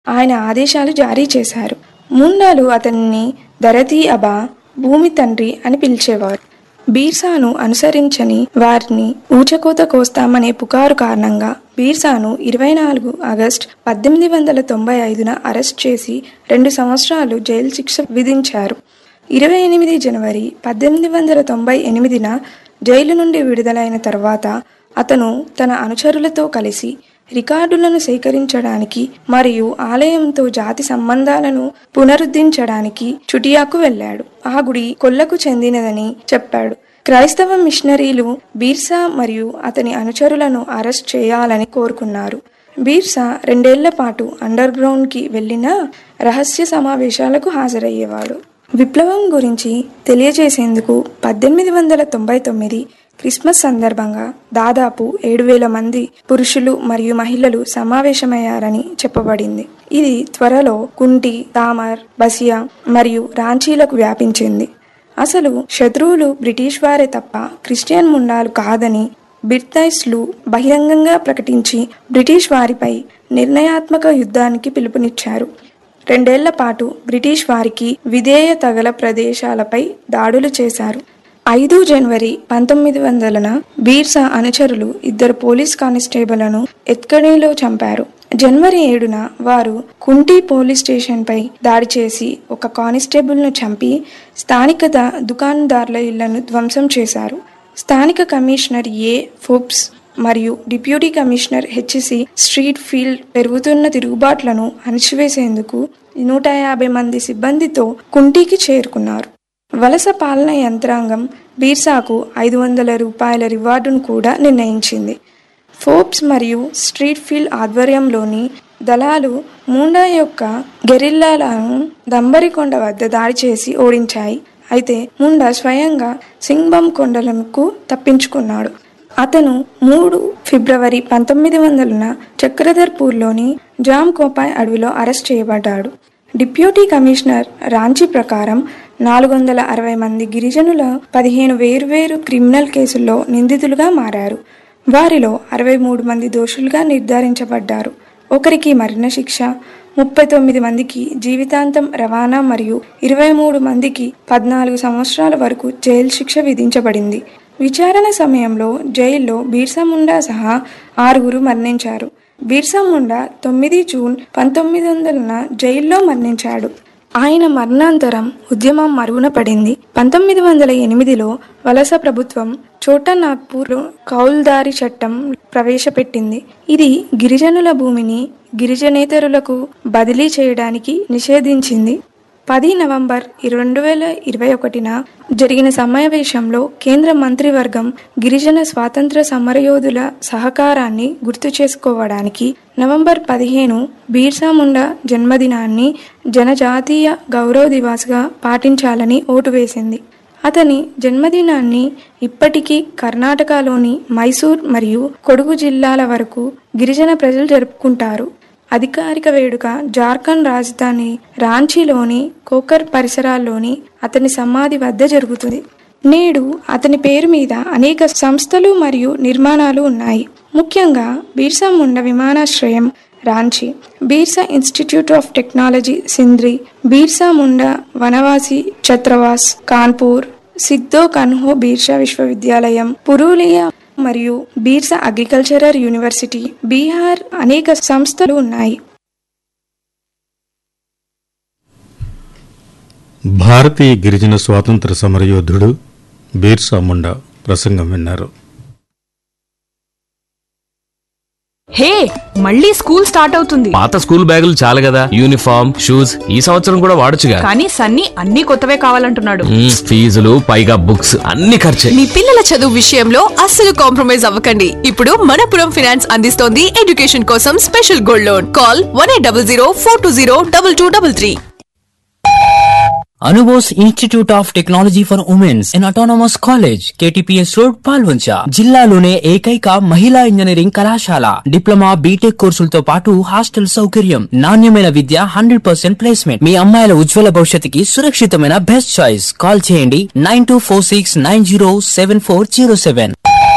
ఆయన ఆదేశాలు జారీ చేశారు ముండాలు అతన్ని దరతీ అబా భూమి తండ్రి అని పిలిచేవారు బీర్సాను అనుసరించని వారిని ఊచకోత కోస్తామనే పుకారు కారణంగా బీర్సాను ఇరవై నాలుగు ఆగస్ట్ పద్దెనిమిది వందల తొంభై ఐదున అరెస్ట్ చేసి రెండు సంవత్సరాలు జైలు శిక్ష విధించారు ఇరవై ఎనిమిది జనవరి పద్దెనిమిది వందల తొంభై ఎనిమిదిన జైలు నుండి విడుదలైన తర్వాత అతను తన అనుచరులతో కలిసి రికార్డులను సేకరించడానికి మరియు ఆలయంతో జాతి సంబంధాలను పునరుద్ధరించడానికి చుటియాకు వెళ్ళాడు ఆ గుడి కొల్లకు చెందినదని చెప్పాడు క్రైస్తవ మిషనరీలు బీర్సా మరియు అతని అనుచరులను అరెస్ట్ చేయాలని కోరుకున్నారు బీర్సా రెండేళ్ల పాటు అండర్ గ్రౌండ్ కి వెళ్లిన రహస్య సమావేశాలకు హాజరయ్యేవాడు విప్లవం గురించి తెలియజేసేందుకు పద్దెనిమిది వందల తొంభై తొమ్మిది క్రిస్మస్ సందర్భంగా దాదాపు ఏడు వేల మంది పురుషులు మరియు మహిళలు సమావేశమయ్యారని చెప్పబడింది ఇది త్వరలో కుంటి తామర్ బసియా మరియు రాంచీలకు వ్యాపించింది అసలు శత్రువులు బ్రిటిష్ వారే తప్ప క్రిస్టియన్ ముండాలు కాదని బిర్తైస్లు బహిరంగంగా ప్రకటించి బ్రిటిష్ వారిపై నిర్ణయాత్మక యుద్ధానికి పిలుపునిచ్చారు రెండేళ్ల పాటు బ్రిటిష్ వారికి విధేయ తగల ప్రదేశాలపై దాడులు చేశారు ఐదు జనవరి పంతొమ్మిది వందలన బీర్సా అనుచరులు ఇద్దరు పోలీస్ కానిస్టేబుల్లను ఎత్కడేలో చంపారు జనవరి ఏడున వారు కుంటి పోలీస్ స్టేషన్ పై దాడి చేసి ఒక కానిస్టేబుల్ ను చంపి స్థానిక దా- దుకాణదారుల ఇళ్లను ధ్వంసం చేశారు స్థానిక కమిషనర్ ఏ ఫోప్స్ మరియు deputy commissioner HC Streatfeild పెరుగుతున్న తిరుగుబాట్లను అణిచివేసేందుకు నూట యాభై మంది సిబ్బందితో కుంటీకి చేరుకున్నారు వలస పాలన యంత్రాంగం బీర్సాకు ఐదు వందల రూపాయల రివార్డును కూడా నిర్ణయించింది ఫోర్బ్స్ మరియు స్ట్రీట్ ఫీల్డ్ ఆధ్వర్యంలోని దళాలు ముండా యొక్క గెరిల్లాలను దంబరికొండ వద్ద దాడి చేసి ఓడించాయి అయితే ముండా స్వయంగా సింగ్బమ్ కొండలకు తప్పించుకున్నాడు అతను మూడు ఫిబ్రవరి పంతొమ్మిది వందలన చక్రధర్పూర్లోని జామ్ కోపాయ్ అడవిలో అరెస్ట్ చేయబడ్డాడు డిప్యూటీ కమిషనర్ రాంచీ ప్రకారం నాలుగు వందల అరవై మంది గిరిజనుల పదిహేను వేర్వేరు క్రిమినల్ కేసుల్లో నిందితులుగా మారారు వారిలో అరవై మూడు మంది దోషులుగా నిర్ధారించబడ్డారు ఒకరికి మరణశిక్ష ముప్పై తొమ్మిది మందికి జీవితాంతం రవాణా మరియు ఇరవై మూడు మందికి పద్నాలుగు సంవత్సరాల వరకు జైలు శిక్ష విధించబడింది విచారణ సమయంలో జైల్లో బీర్సా ముండా సహా ఆరుగురు మరణించారు బీర్సా ముండా తొమ్మిది జూన్ పంతొమ్మిది వందలన జైల్లో మరణించాడు ఆయన మరణాంతరం ఉద్యమం మరుగున పడింది పంతొమ్మిది వందల ఎనిమిదిలో వలస ప్రభుత్వం చోటా నాగ్పూర్ కౌల్దారి చట్టం ప్రవేశపెట్టింది ఇది గిరిజనుల భూమిని గిరిజనేతరులకు బదిలీ చేయడానికి నిషేధించింది పది నవంబర్ రెండు వేల ఇరవై ఒకటిన జరిగిన సమావేశంలో కేంద్ర మంత్రివర్గం గిరిజన స్వాతంత్ర సమరయోధుల సహకారాన్ని గుర్తు చేసుకోవడానికి నవంబర్ పదిహేను బీర్సా ముండా జన్మదినాన్ని జనజాతీయ గౌరవ దివాస్గా పాటించాలని ఓటు వేసింది అతని జన్మదినాన్ని ఇప్పటికీ కర్ణాటకలోని మైసూర్ మరియు కొడుగు జిల్లాల వరకు గిరిజన ప్రజలు జరుపుకుంటారు అధికారిక వేడుక జార్ఖండ్ రాజధాని రాంచీలోని కోకర్ పరిసరాల్లోని అతని సమాధి వద్ద జరుగుతుంది నేడు అతని పేరు మీద అనేక సంస్థలు మరియు నిర్మాణాలు ఉన్నాయి ముఖ్యంగా బీర్సా ముండ విమానాశ్రయం Ranchi Birsa institute of technology Sindri Birsa Munda Vanvasi Chhatravas Kanpur Sidho Kanho Birsa విశ్వవిద్యాలయం పురూలియా మరియు బీర్సా అగ్రికల్చరల్ యూనివర్సిటీ బీహార్ అనేక సంస్థలు ఉన్నాయి భారతీయ గిరిజన స్వాతంత్ర సమరయోధుడు బీర్సా ముండా ప్రసంగం విన్నారు హే మళ్ళీ స్కూల్ స్టార్ట్ అవుతుంది పాత స్కూల్ బ్యాగులు చాలు కదా యూనిఫామ్ షూస్ ఈ సంవత్సరం కూడా వాడొచ్చుగా కానీ సన్నీ అన్ని కొత్తవే కావాలంటున్నాడు మ్మ్, ఫీజులు పైగా బుక్స్ అన్ని ఖర్చే మీ పిల్లల చదువు విషయంలో అస్సలు కాంప్రమైజ్ అవ్వకండి ఇప్పుడు మనపురం ఫినాన్స్ అందిస్తోంది ఎడ్యుకేషన్ కోసం special gold loan call one eight double zero four two zero double two double three Anubose institute of technology for women's in autonomous college KTPS road Palvancha జిల్లాలోనే ఏకైక మహిళా ఇంజనీరింగ్ కళాశాల డిప్లొమా బీటెక్ కోర్సులతో పాటు hostel సౌకర్యం నాణ్యమైన విద్య హండ్రెడ్ పర్సెంట్ ప్లేస్మెంట్ మీ అమ్మాయిల ఉజ్వల భవిష్యత్తుకి సురక్షితమైన బెస్ట్ చాయిస్ కాల్ చేయండి nine two four six nine zero seven four zero seven